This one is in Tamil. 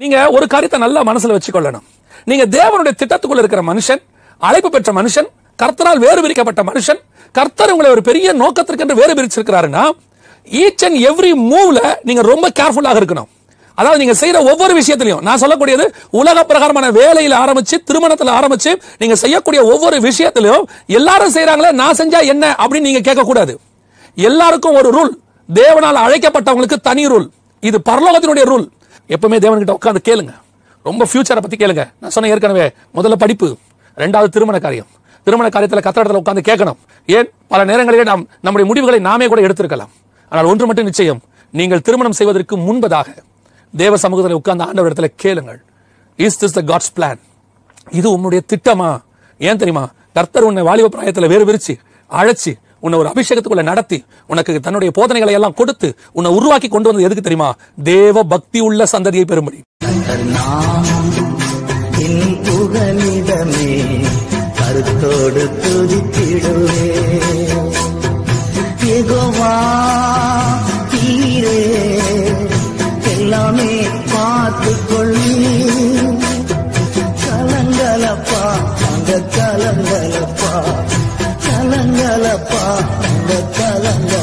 நீங்க ஒரு காரியத்தை நல்லா மனசுல வச்சுக்கொள்ளணும் நீங்க தேவனுடைய திட்டத்துக்குள்ள இருக்கிற மனுஷன் அழைப்பு பெற்ற மனுஷன் கர்த்தரால் வேறு பிரிக்கப்பட்ட மனுஷன் கர்த்தர் உங்களை ஒரு பெரிய நோக்கத்திற்கு என்று வேறு பிரிச்சிருக்கிறாருன்னா ஈச் அண்ட் எவ்ரி மூவ்ல நீங்க ரொம்ப கேர்ஃபுல்லாக இருக்கணும் அதாவது நீங்க செய்யற ஒவ்வொரு விஷயத்திலையும் நான் சொல்லக்கூடியது உலக பிரகாரமான வேலையில ஆரம்பிச்சு திருமணத்துல ஆரம்பிச்சு நீங்க செய்யக்கூடிய ஒவ்வொரு விஷயத்திலையும் எல்லாரும் செய்யறாங்களே நான் செஞ்சா என்ன அப்படின்னு நீங்க கேட்க கூடாது எல்லாருக்கும் ஒரு ரூல் தேவனால் அழைக்கப்பட்டவங்களுக்கு தனி ரூல் இது பரலோகத்தினுடைய ரூல் எப்பவுமே தேவன்கிட்ட உட்கார்ந்து கேளுங்க ரொம்ப ஃபியூச்சரை பத்தி கேளுங்க நான் சொன்ன ஏற்கனவே முதல்ல படிப்பு ரெண்டாவது திருமண காரியம் திருமண காரியத்துல கத்தடத்துல உட்கார்ந்து கேட்கணும் ஏன் பல நேரங்களிலே நாம் நம்முடைய முடிவுகளை நாமே கூட எடுத்திருக்கலாம் ஆனால் ஒன்று மட்டும் நிச்சயம் நீங்கள் திருமணம் செய்வதற்கு முன்பதாக தேவ சமூகத்தில் உட்கார்ந்து ஆண்டவர் இடத்துல கேளுங்கள் is this the God's plan இது உன்னுடைய திட்டமா ஏன் தெரியுமா கர்த்தர் உன்னை வாலிப பிராயத்துல வேறு விரிச்சு அழைச்சு உன்னை ஒரு அபிஷேகத்துக்குள்ள நடத்தி உனக்கு தன்னுடைய போதனைகளை எல்லாம் கொடுத்து உன்னை உருவாக்கி கொண்டு வந்தது எதுக்கு தெரியுமா தேவ பக்தி உள்ள சந்ததியை பெறும்படி நாமம் என் புகலிடமே கருத்தோடு துதித்திடுவே எகோவா தீரே எல்லாமே பார்த்து கொள்ளி கலங்கலப்பா அங்க கலங்கலப்பா கலங்கலப்பா அங்க கலங்கலப்பா